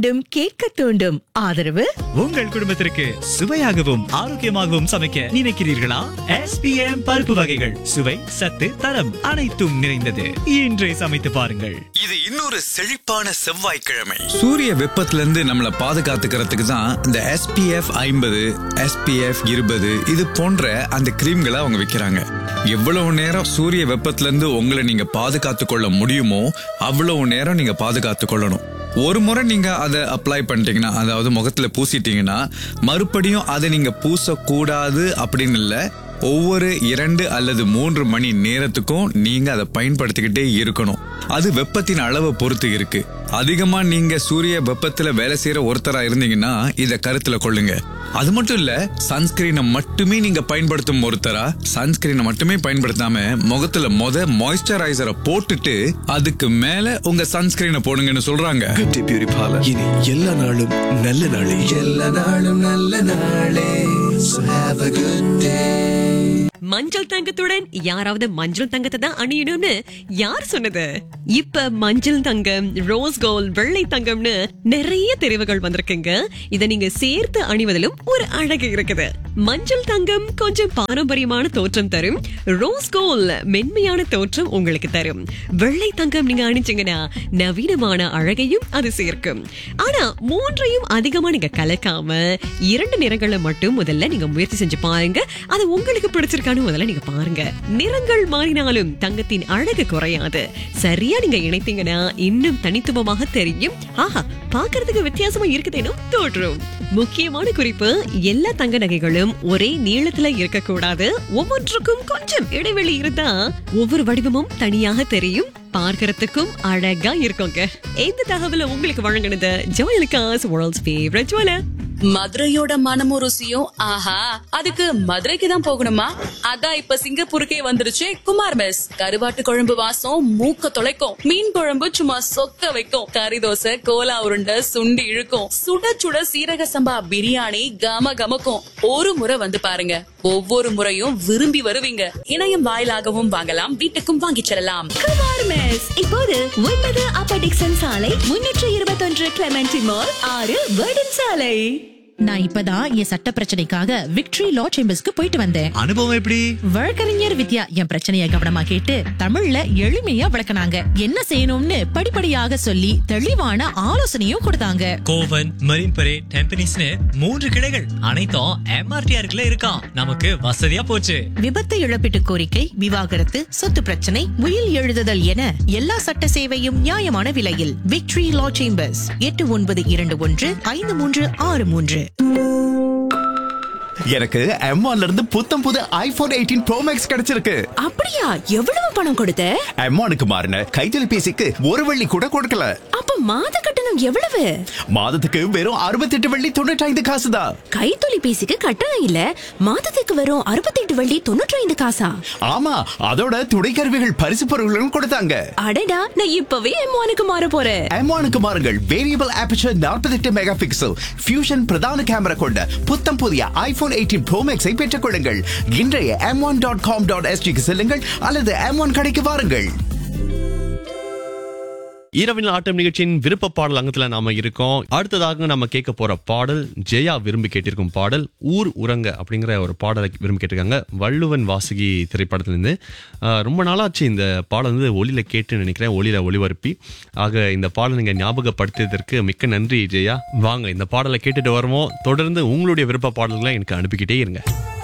தூண்டும் கேட்க தூண்டும் ஆதரவு உங்கள் குடும்பத்திற்கு சுவையாகவும் ஆரோக்கியமாகவும் சமைக்க நினைக்கிறீர்களா எஸ்பிஎம் பருப்பு வகைகள் சுவை சத்து தரம் அனைத்தும் நிறைந்தது இன்றே சமைத்து பாருங்கள் இது இன்னொரு செழிப்பான செவ்வாய்க்கிழமை சூரிய வெப்பத்துல இருந்து நம்மள பாதுகாத்துக்கிறதுக்கு தான் இந்த SPF ஐம்பது SPF இருபது இது போன்ற அந்த கிரீம்களை அவங்க விக்கிறாங்க எவ்வளவு நேரம் சூரிய வெப்பத்துல இருந்து உங்களை நீங்க பாதுகாத்து கொள்ள முடியுமோ அவ்வளவு நேரம் நீங்க பாதுகாத்து கொள்ளணும் ஒரு முறை நீங்க அதை அப்ளை பண்ணிட்டீங்கன்னா அதாவது முகத்துல பூசிட்டீங்கன்னா மறுபடியும் அதை நீங்க பூசக்கூடாது அப்படின்னு இல்ல ஒவ்வொரு இரண்டு அல்லது மூன்று மணி நேரத்துக்கும் நீங்க அதை பயன்படுத்திக்கிட்டே இருக்கணும் அது வெப்பத்தின் அளவை பொறுத்து இருக்கு அதிகமா நீங்க சூரிய வெப்பத்துல வேலை செய்யற ஒருத்தரா இருந்தீங்கன்னா இத கருத்துல கொள்ளுங்க அது மட்டும் இல்ல சன்ஸ்கிரீனை மட்டுமே நீங்க பயன்படுத்தும் ஒருத்தரா சன்ஸ்கிரீனை மட்டுமே பயன்படுத்தாம முகத்துல மொத மாய்ஸ்சரைசரை போட்டுட்டு அதுக்கு மேல உங்க சன்ஸ்கிரீனை போடுங்கன்னு சொல்றாங்க குட்டி பியூரி பார்லர் இனி எல்லா நாளும் நல்ல நாளே எல்லா நாளும் நல்ல நாளே So have a good day. மஞ்சள் தங்கத்துடன் யாராவது மஞ்சள் தங்கத்தை தான் அணியணும்னு யார் சொன்னது இப்ப மஞ்சள் தங்கம் ரோஸ் கோல்ட் வெள்ளை தங்கம்னு நிறைய தெரிவுகள் வந்திருக்குங்க இத நீங்க சேர்த்து அணிவதிலும் ஒரு அழகு இருக்குது மஞ்சள் தங்கம் கொஞ்சம் பாரம்பரியமான தோற்றம் தரும் ரோஸ் கோல்ட் மென்மையான தோற்றம் உங்களுக்கு தரும் வெள்ளை தங்கம் நீங்க அணிச்சீங்கன்னா நவீனமான அழகையும் அது சேர்க்கும் ஆனா மூன்றையும் அதிகமா நீங்க கலக்காம இரண்டு நிறங்களை மட்டும் முதல்ல நீங்க முயற்சி செஞ்சு பாருங்க அது உங்களுக்கு பிடிச்சிருக்கான்னு முதல்ல நீங்க பாருங்க நிறங்கள் மாறினாலும் தங்கத்தின் அழகு குறையாது சரியா நீங்க இணைத்தீங்கன்னா இன்னும் தனித்துவமாக தெரியும் ஆஹா பார்க்கிறதுக்கு வித்தியாசமா இருக்குதேனும் தோற்றும் முக்கியமான குறிப்பு எல்லா தங்க நகைகளும் ஒரே நீளத்துல இருக்கக்கூடாது ஒவ்வொன்றுக்கும் கொஞ்சம் இடைவெளி இருந்தா ஒவ்வொரு வடிவமும் தனியாக தெரியும் பார்க்கறதுக்கும் அழகா இருக்குங்க இந்த தகவலை உங்களுக்கு வழங்கினது ஜோயலுக்காஸ் வேர்ல்ட்ஸ் ஃபேவரட் ஜுவலர் மதுரையோட மனமும் ருசியும் ஆஹா அதுக்கு மதுரைக்கு தான் போகணுமா அதான் இப்ப சிங்கப்பூருக்கே வந்துருச்சு குமார் மெஸ் கருவாட்டு குழம்பு வாசம் மூக்க தொலைக்கும் மீன் குழம்பு சும்மா சொக்க வைக்கும் கறி தோசை கோலா உருண்டை சுண்டி இழுக்கும் சுட சுட சீரக சம்பா பிரியாணி கம கமக்கும் ஒரு முறை வந்து பாருங்க ஒவ்வொரு முறையும் விரும்பி வருவீங்க இணையம் வாயிலாகவும் வாங்கலாம் வீட்டுக்கும் வாங்கிச் செல்லலாம் குமார் மெஸ் இப்போது ஒன்பது அப்ப டிக்சன் சாலை முன்னூற்று இருபத்தொன்று கிளமெண்டி மால் ஆறு வேர்டன் சாலை நான் இப்பதான் என் சட்ட பிரச்சனைக்காக விக்டரி லா சேம்பர்ஸ்க்கு போயிட்டு வந்தேன் அனுபவம் எப்படி வழக்கறிஞர் வித்யா என் பிரச்சனைய கவனமா கேட்டு தமிழ்ல எளிமையா விளக்குனாங்க என்ன செய்யணும்னு படிப்படியாக சொல்லி தெளிவான ஆலோசனையும் கொடுத்தாங்க கோவன் மரீன் பரேட் டெம்பனிஸ்னு மூன்று கிளைகள் அனைத்தும் எம்ஆர்டிஆருக்குள்ள இருக்கான் நமக்கு வசதியா போச்சு விபத்து இழப்பீட்டு கோரிக்கை விவாகரத்து சொத்து பிரச்சனை உயில் எழுதுதல் என எல்லா சட்ட சேவையும் நியாயமான விலையில் விக்டரி லா சேம்பர்ஸ் எட்டு ஒன்பது இரண்டு ஒன்று ஐந்து மூன்று ஆறு மூன்று எனக்கு M1 ல இருந்து புத்தம் புது ஐபோன் எயிட்டீன் ப்ரோ மேக்ஸ் கிடைச்சிருக்கு அப்படியா எவ்வளவு பணம் கொடுத்த M1க்கு மாறின கைத்தொலைபேசிக்கு ஒரு வெள்ளி கூட கொடுக்கல அப்ப மாத கட்டணம் எவ்வளவு மாதத்துக்கு வெறும் அறுபத்தெட்டு வெள்ளி தொண்ணூற்றி ஐந்து காசு தான் கைத்தொலைபேசிக்கு கட்டணம் இல்ல மாதத்துக்கு வரும் அறுபத்தெட்டு வள்ளி தொண்ணூற்றி ஐந்து காசா ஆமா அதோட துணைக்கருவிகள் பரிசு பொருள்களும் கொடுத்தாங்க அடடா நான் இப்பவே எம்மானுக்கு மாற போறேன் M1க்கு மாறுங்கள் variable aperture 48 megapixel fusion பிரதான கேமரா கொண்ட புத்தம் புதிய ஐபோன் எயிட்டீன் ப்ரோ மேக்ஸை பெற்றுக் கொள்ளுங்கள் இன்றைய M one dot com dot எஸ்டிக்கு செல்லுங்கள் அல்லது எம் ஒன் கடைக்கு வாருங்கள் இரவின் ஆட்டம் நிகழ்ச்சியின் விருப்ப பாடல் அங்கத்துல நாம இருக்கோம் அடுத்ததாக நம்ம கேட்க போற பாடல் ஜெயா விரும்பி கேட்டிருக்கும் பாடல் ஊர் உறங்க அப்படிங்கிற ஒரு பாடலை விரும்பி கேட்டிருக்காங்க வள்ளுவன் வாசுகி திரைப்படத்திலிருந்து ஆஹ், ரொம்ப நாளாச்சு இந்த பாடல் வந்து ஒளியில கேட்டு நினைக்கிறேன் ஒளியில ஒளிபரப்பி ஆக இந்த பாடல் நீங்க ஞாபகப்படுத்தியதற்கு மிக்க நன்றி ஜெயா வாங்க இந்த பாடலை கேட்டுட்டு வருவோம் தொடர்ந்து உங்களுடைய விருப்ப பாடல்களை எனக்கு அனுப்பிக்கிட்டே இருங்க